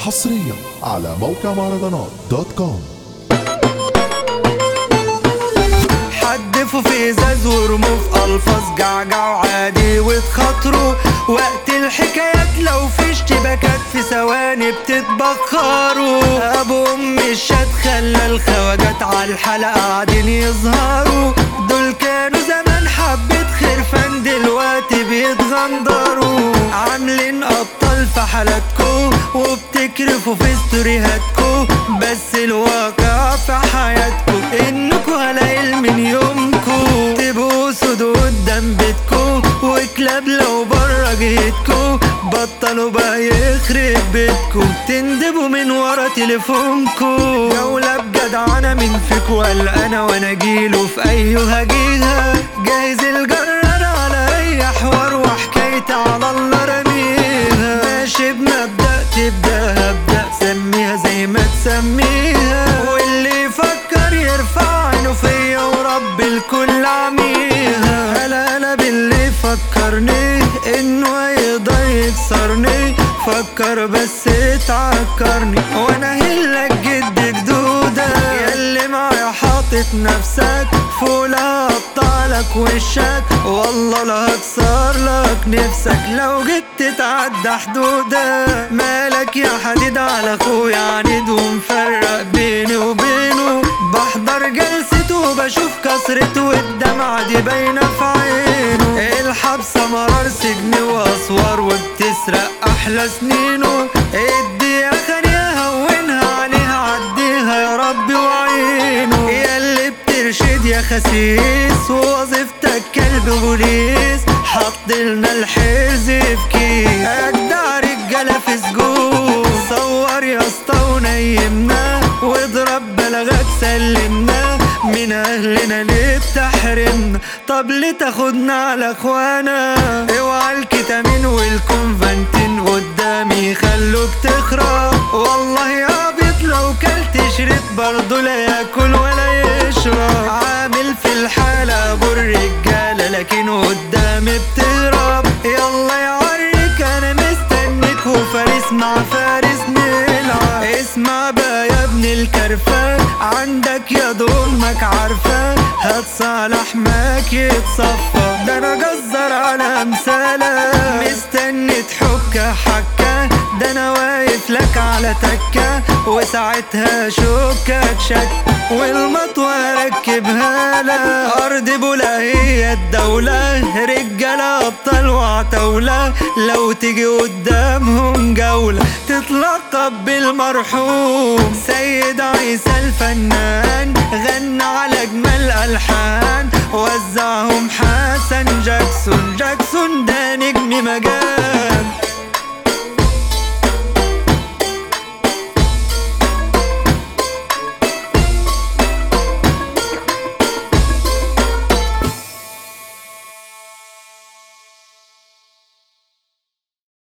حصريا على موقع مهرجانات دوت كوم حدفوا في ازاز ورموا في الفاظ جعجع عادي وتخاطروا وقت الحكايات لو في اشتباكات في ثواني بتتبخروا ابو ام الشات خلى الخواجات على الحلقه قاعدين يظهروا دول كانوا زمان حبة خرفان دلوقتي بيتغندروا عاملين ابطال في حالاتكو وبتكرفوا في ستوريهاتكو بس الواقع في حياتكو انكو هلاقي من يومكو تبقوا سود قدام بيتكو وكلاب لو بره جهتكو بطلوا بقى يخرب بيتكو تندبوا من ورا تليفونكو جولة بجدعنة من فيكو قلقانة وانا جيله في اي هجيها جاهز الجرار على اي حوار وحكايتي على الله رميها ماشي بمبدأ تبدأ هبدأ سميها زي ما تسميها واللي يفكر يرفع عينه فيا ورب الكل عميها هلا هلا باللي فكرني انه هيقدر يكسرني فكر بس تعكرني وانا هلك جد جدودة ياللي معايا حاطط نفسك فولا هقطعلك وشك والله لا هكسر لك نفسك لو جيت تتعدى حدودك مالك يا حديد على اخويا عنيد ومفرق بيني وبينه بحضر جلسته وبشوف كسرته والدمعة دي باينة في عينه الحبسة مرار سجن واسوار وبتسرق احلى سنينه ادي خانيها هونها عليها عديها يا ربي وعينه يا اللي بترشد يا خسيس ووظيفتك كلب بوليس حط لنا الحرز في كيس اجدع رجاله في سجون صور يا اسطى ونيمنا واضرب بلغك سلمنا من اهلنا ليه بتحرمنا طب ليه تاخدنا على اخوانا اوعى الكتامين والكونفانتين قدامي خلوك تخرب والله يا ابيض لو كلت شريط برضه لا ياكل ولا يشرب عامل في الحالة ابو الرجالة لكن قدامي بتهرب يلا يا عريك انا مستنيك وفارس مع فارس نلعب اسمع بقى يا ابن الكرفان عندك يا امك عارفة هتصالح ماك يتصفى ده انا جزر على مثالك مستني تحك حكة ده انا واقف لك على تكة وساعتها شوكك شك والمطوة ركبها لك ارض بولا هي الدولة رجالة ابطال وعتولة لو تيجي قدامهم جولة تتلقب بالمرحوم سيد عيسى الفنان غنى على اجمل الحان وزعهم حسن جاكسون جاكسون ده نجم مجال